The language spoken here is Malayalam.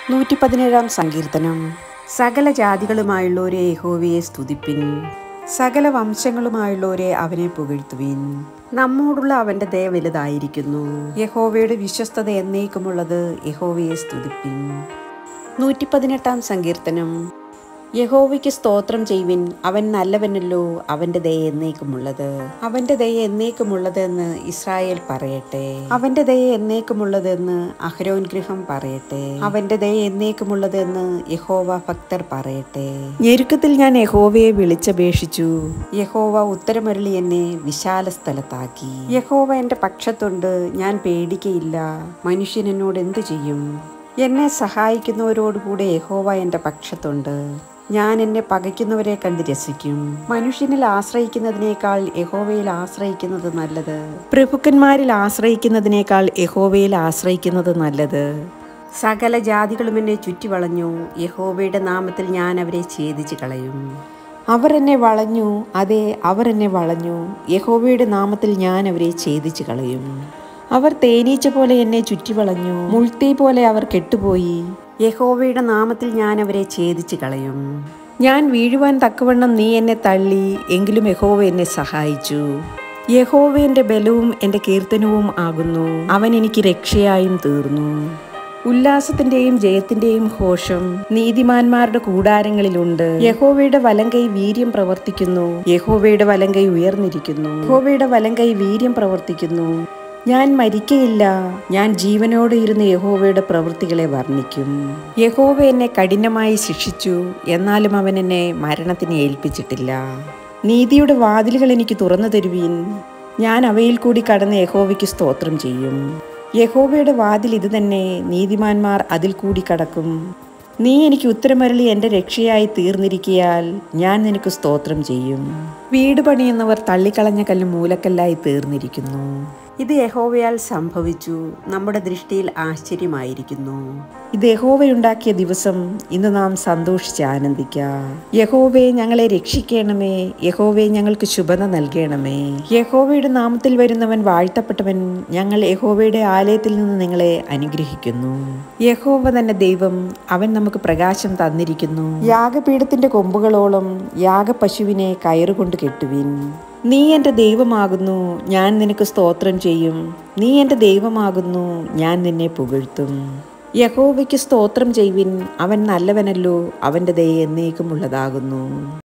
നൂറ്റി പതിനേഴാം സങ്കീർത്തനം സകല ജാതികളുമായുള്ളവരെ യഹോവയെ സ്തുതിപ്പിൻ സകല വംശങ്ങളുമായുള്ളവരെ അവനെ പുകഴ്ത്തുവിൻ നമ്മോടുള്ള അവൻ്റെ ദയ വലുതായിരിക്കുന്നു യഹോവയുടെ വിശ്വസ്തത എന്നേക്കുമുള്ളത് യഹോവയെ സ്തുതിപ്പിൻ നൂറ്റി പതിനെട്ടാം സങ്കീർത്തനം യഹോവയ്ക്ക് സ്തോത്രം ചെയ്യുവിൻ അവൻ നല്ലവനല്ലോ അവന്റെ ദയ എന്നേക്കുമുള്ളത് അവന്റെ ദയ എന്നേക്കുമുള്ളത് എന്ന് ഇസ്രായേൽ പറയട്ടെ അവന്റെ ദയ എന്നേക്കുമുള്ളത് എന്ന് അഹരോൻ ഗൃഹം പറയട്ടെ അവന്റെ ദയ എന്നേക്കുമുള്ളത് എന്ന് യഹോവ ഭക്തർ പറയട്ടെ ഞെരുക്കത്തിൽ ഞാൻ യഹോവയെ വിളിച്ചപേക്ഷിച്ചു യഹോവ ഉത്തരമരുളി എന്നെ വിശാല സ്ഥലത്താക്കി യഹോവ എന്റെ പക്ഷത്തുണ്ട് ഞാൻ പേടിക്കയില്ല മനുഷ്യൻ എന്നോട് എന്തു ചെയ്യും എന്നെ സഹായിക്കുന്നവരോടുകൂടെ യഹോവ എൻ്റെ പക്ഷത്തുണ്ട് ഞാൻ എന്നെ പകയ്ക്കുന്നവരെ കണ്ട് രസിക്കും മനുഷ്യനിൽ ആശ്രയിക്കുന്നതിനേക്കാൾ യഹോവയിൽ ആശ്രയിക്കുന്നത് നല്ലത് പ്രഭുക്കന്മാരിൽ ആശ്രയിക്കുന്നതിനേക്കാൾ യഹോവയിൽ ആശ്രയിക്കുന്നത് നല്ലത് സകല ജാതികളും എന്നെ ചുറ്റി വളഞ്ഞു യഹോവയുടെ നാമത്തിൽ ഞാൻ അവരെ ഛേദിച്ചു കളയും അവർ എന്നെ വളഞ്ഞു അതെ അവർ എന്നെ വളഞ്ഞു യഹോവയുടെ നാമത്തിൽ ഞാൻ അവരെ ഛേദിച്ചു കളയും അവർ തേനീച്ച പോലെ എന്നെ ചുറ്റിവളഞ്ഞു മുൾത്തീ പോലെ അവർ കെട്ടുപോയി യഹോവയുടെ നാമത്തിൽ ഞാൻ അവരെ ഛേദിച്ചു കളയും ഞാൻ വീഴുവാൻ തക്കവണ്ണം നീ എന്നെ തള്ളി എങ്കിലും യഹോവ എന്നെ സഹായിച്ചു യഹോവ എൻ്റെ ബലവും എൻ്റെ കീർത്തനവും ആകുന്നു അവൻ എനിക്ക് രക്ഷയായും തീർന്നു ഉല്ലാസത്തിന്റെയും ജയത്തിന്റെയും ഘോഷം നീതിമാന്മാരുടെ കൂടാരങ്ങളിലുണ്ട് യഹോവയുടെ വലങ്കൈ വീര്യം പ്രവർത്തിക്കുന്നു യഹോവയുടെ വലങ്കൈ ഉയർന്നിരിക്കുന്നു യഹോവയുടെ വലങ്കൈ വീര്യം പ്രവർത്തിക്കുന്നു ഞാൻ മരിക്കയില്ല ഞാൻ ജീവനോടെ ഇരുന്ന് യഹോവയുടെ പ്രവൃത്തികളെ വർണ്ണിക്കും യഹോവ എന്നെ കഠിനമായി ശിക്ഷിച്ചു എന്നാലും അവൻ എന്നെ മരണത്തിന് ഏൽപ്പിച്ചിട്ടില്ല നീതിയുടെ വാതിലുകൾ എനിക്ക് തുറന്നു തരുവീൻ ഞാൻ അവയിൽ കൂടി കടന്ന് യഹോവയ്ക്ക് സ്തോത്രം ചെയ്യും യഹോവയുടെ വാതിൽ ഇത് തന്നെ നീതിമാന്മാർ അതിൽ കൂടി കടക്കും നീ എനിക്ക് ഉത്തരമരളി എൻ്റെ രക്ഷയായി തീർന്നിരിക്കിയാൽ ഞാൻ നിനക്ക് സ്തോത്രം ചെയ്യും വീട് പണിയുന്നവർ തള്ളിക്കളഞ്ഞ കല്ല് മൂലക്കല്ലായി തീർന്നിരിക്കുന്നു ഇത് യഹോവയാൽ സംഭവിച്ചു നമ്മുടെ ദൃഷ്ടിയിൽ ആശ്ചര്യമായിരിക്കുന്നു ഇത് യഹോവയുണ്ടാക്കിയ ദിവസം ഇന്ന് നാം സന്തോഷിച്ച് ആനന്ദിക്ക യഹോവയെ ഞങ്ങളെ രക്ഷിക്കണമേ യഹോവയെ ഞങ്ങൾക്ക് ശുഭത നൽകണമേ യഹോവയുടെ നാമത്തിൽ വരുന്നവൻ വാഴ്ത്തപ്പെട്ടവൻ ഞങ്ങൾ യഹോവയുടെ ആലയത്തിൽ നിന്ന് നിങ്ങളെ അനുഗ്രഹിക്കുന്നു യഹോവ തന്നെ ദൈവം അവൻ നമുക്ക് പ്രകാശം തന്നിരിക്കുന്നു യാഗപീഠത്തിന്റെ കൊമ്പുകളോളം യാഗപശുവിനെ കയറുകൊണ്ട് കെട്ടുവിൻ നീ എൻ്റെ ദൈവമാകുന്നു ഞാൻ നിനക്ക് സ്തോത്രം ചെയ്യും നീ എൻ്റെ ദൈവമാകുന്നു ഞാൻ നിന്നെ പുകഴ്ത്തും യഹോവയ്ക്ക് സ്തോത്രം ചെയ്യുവിൻ അവൻ നല്ലവനല്ലോ അവൻ്റെ ദയ എന്നേക്കുമുള്ളതാകുന്നു